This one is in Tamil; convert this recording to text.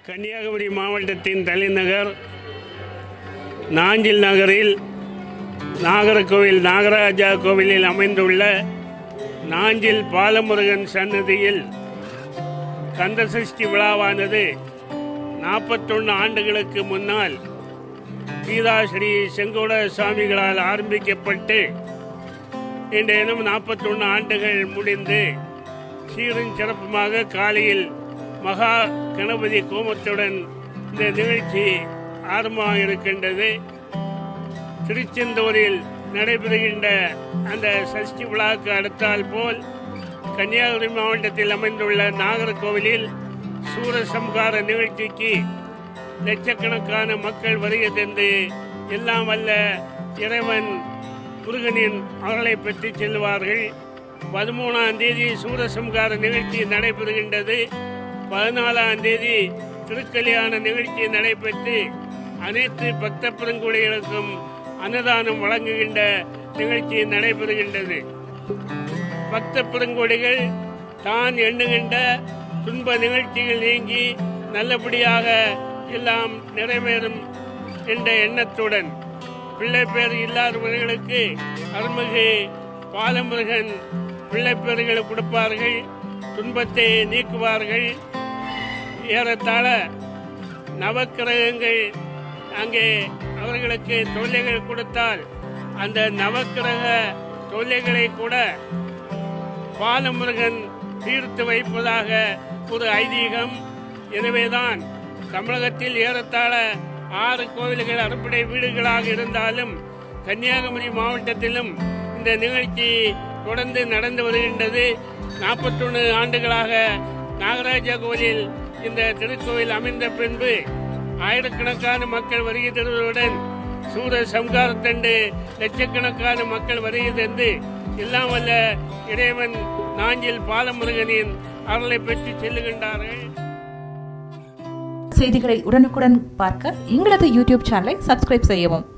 கன்னியாகுமரி மாவட்டத்தின் தலைநகர் நாஞ்சில் நகரில் நாகரகோவில் நாகராஜா கோவிலில் அமைந்துள்ள நாஞ்சில் பாலமுருகன் சன்னதியில் கந்தசஷ்டி விழாவானது நாற்பத்தொன்று ஆண்டுகளுக்கு முன்னால் கீதாஸ்ரீ செங்கோட சுவாமிகளால் ஆரம்பிக்கப்பட்டு இன்றைய தினம் நாற்பத்தொன்று ஆண்டுகள் முடிந்து சீரும் சிறப்புமாக காலையில் மகா கணபதி கோமத்துடன் இந்த நிகழ்ச்சி ஆரம்பமாக இருக்கின்றது திருச்செந்தூரில் நடைபெறுகின்ற அந்த சஷ்டி விழாவுக்கு அடுத்தால் போல் கன்னியாகுமரி மாவட்டத்தில் அமைந்துள்ள நாகர்கோவிலில் சூரசம்ஹார நிகழ்ச்சிக்கு லட்சக்கணக்கான மக்கள் வருகை தந்து எல்லாம் வல்ல இறைவன் முருகனின் அருளை பெற்று செல்வார்கள் பதிமூணாம் தேதி சூரசம்ஹார நிகழ்ச்சி நடைபெறுகின்றது பதினாலாம் தேதி திருக்கல்யாண நிகழ்ச்சி நடைபெற்று அனைத்து பக்த பெருங்குடிகளுக்கும் அன்னதானம் வழங்குகின்ற நிகழ்ச்சி நடைபெறுகின்றது பக்த பெருங்கொடிகள் தான் எண்ணுகின்ற துன்ப நிகழ்ச்சிகள் நீங்கி நல்லபடியாக எல்லாம் நிறைவேறும் என்ற எண்ணத்துடன் பிள்ளை பேர் இல்லாதவர்களுக்கு அருள்மிகு பாலமுருகன் பிள்ளை பேர்களை கொடுப்பார்கள் துன்பத்தை நீக்குவார்கள் ஏறத்தாழ நவக்கிரகங்கள் அங்கே அவர்களுக்கு தொல்லைகள் கொடுத்தால் அந்த நவக்கிரக தொல்லைகளை கூட பாலமுருகன் தீர்த்து வைப்பதாக ஒரு ஐதீகம் எனவேதான் தமிழகத்தில் ஏறத்தாழ ஆறு கோவில்கள் அறுப்படை வீடுகளாக இருந்தாலும் கன்னியாகுமரி மாவட்டத்திலும் இந்த நிகழ்ச்சி தொடர்ந்து நடந்து வருகின்றது நாற்பத்தொன்று ஆண்டுகளாக நாகராஜா கோவிலில் இந்த திருக்கோவில் அமைந்த பின்பு ஆயிரக்கணக்கான மக்கள் வருகை தருவதுடன் சூர சம்காரத்தண்டு லட்சக்கணக்கான மக்கள் வருகை தந்து எல்லாம் வல்ல இறைவன் நாஞ்சில் பாலமுருகனின் அருளை பெற்று செல்லுகின்றார்கள் செய்திகளை உடனுக்குடன் பார்க்க எங்களது யூடியூப் சேனலை சப்ஸ்கிரைப் செய்யவும்